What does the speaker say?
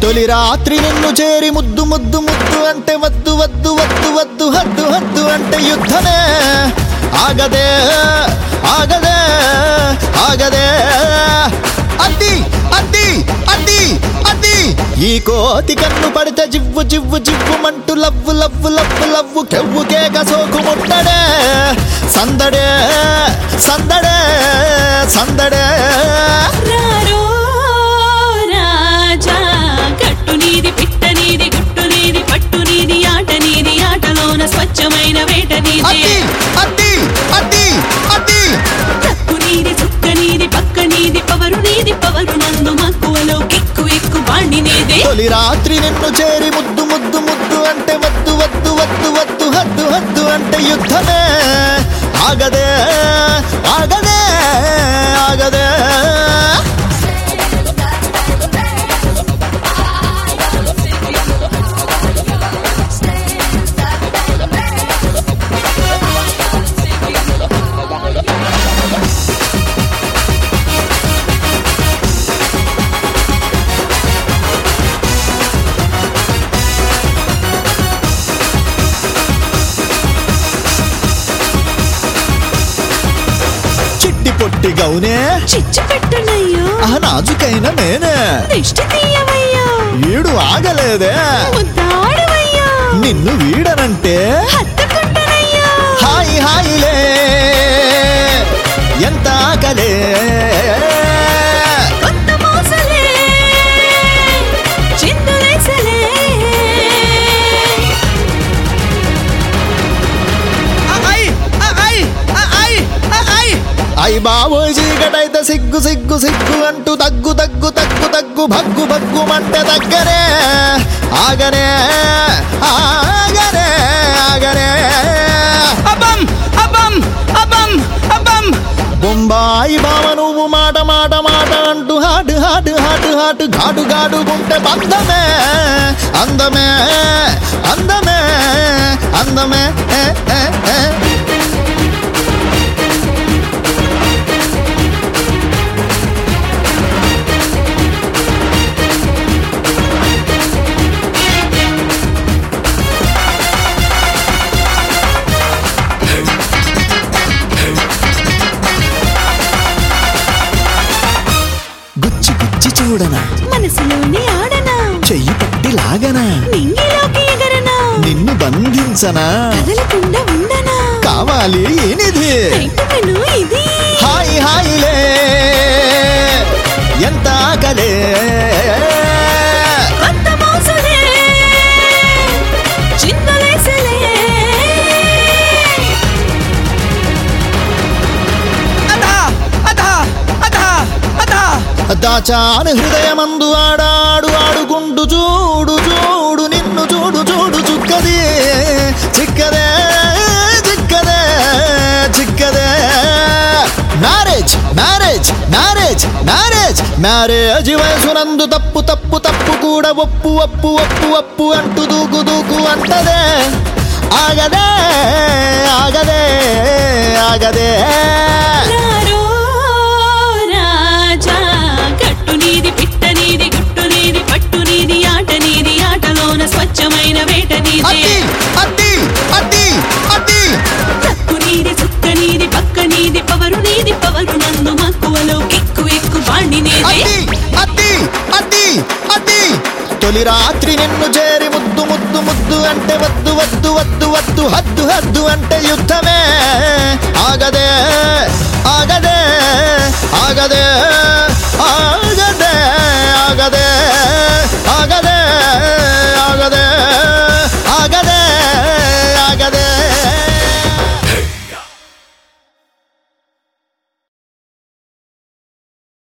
తొలి రాత్రి నిన్ను చేరి ముద్దు ముద్దు ముద్దు అంటే వద్దు వద్దు వద్దు వద్దు హద్దు హద్దు అంటే యుద్ధమే ఆగదే ఆగదే ఆగదే అద్ది అద్ది అద్ది అద్ది ఈ కోతి కన్ను పడితే జివ్వు జివ్వు జివ్వుమంటూ లవ్వు లవ్వు లవ్వు లవ్వు కెవ్వు కేక సోకు ముట్టడే సందడే సందడే సందడే రారో రాజా గట్టు నీది పిట్ట నీది గుట్టు నీది పట్టు నీది ఆట నీది ఆటలోన స్వచ్ఛమైన వేట నీది అద్ది అద్ది అద్ది అద్ది తక్కు నీది చుక్క నీది పక్క నీది పవరు నీది పవరు నందు మక్కువలో కిక్కు ఎక్కు బాండి నీది తొలి రాత్రి నిన్ను చేరి ముద్దు ముద్దు ముద్దు అంటే వద్దు వద్దు వద్దు వద్దు హద్దు హద్దు అంటే యుద్ధమే ఆగదే ఆగదే ఆగదే చిట్టి పొట్టి గౌనే చిచ్చు పెట్టునయ్యో ఆ నాజుకైన నేనే దిష్టి తీయవయ్యో వీడు ఆగలేదే ముద్దాడవయ్యో నిన్ను వీడనంటే హత్తుకుంటానయ్యో హాయి హాయిలే ఎంత ఆకలే కొత్త మోసలే చిందులేసలే అయి బాబోయ్ చీకటైతే సిగ్గు సిగ్గు సిగ్గు అంటూ తగ్గు తగ్గు తగ్గు తగ్గు భగ్గు భగ్గు మంటే దగ్గరే ఆగనే ఆగనే ఆగనే అబం అబం అబం అబం బొంబాయి బావ నువ్వు మాట మాట మాట అంటూ హాటు హాటు హాటు హాటు ఘాటు ఘాటుకుంటే బంధమే అందమే అందమే అందమే ఏ, ఏ, ఏ. గుచ్చి గుచ్చి చూడనా మనసులోని ఆడనా చెయ్యి పట్టి లాగనా నింగిలోకి ఎగరనా నిన్ను బంధించనా కదలకుండా ఉండనా కావాలి ఏనిది నైట్ మెను ఇది హాయి హాయిలే ఎంత ఆకలే కొత్త మోసలే చిందులేసలే అధా అధా అధా అధా దాచాను హృదయమందు ఆడాడు ఆడుకుంటూ చూడు చూడు నిన్ను చూడు చూడు చుక్కది చిక్కదే చిక్కదే చిక్కదే marriage marriage marriage marriage marriage వయసునందు తప్పు తప్పు తప్పు కూడా ఒప్పు ఒప్పు ఒప్పు ఒప్పు అంటూ దూకు దూకు అంటదే ఆగదే ఆగదే ఆగదే రారో రాజా గట్టు నీది పిట్ట నీది గుట్టు నీది పట్టు నీది ఆట నీది ఆటలోన స్వచ్ఛమైన వేట నీది అద్ది అద్ది అద్ది అద్ది తక్కు నీది చుక్క నీది పక్క నీది పవరు నీది పవరు నందు మక్కువలో కిక్కు ఎక్కు బాండి నీది అద్ది అద్ది అద్ది అద్ది తొలి రాత్రి నిన్ను చేరి ముద్దు ముద్దు ముద్దు అంటే వద్దు వద్దు వద్దు వద్దు హద్దు హద్దు అంటే యుద్ధమే ఆగదే ఆగదే ఆగదే ఆ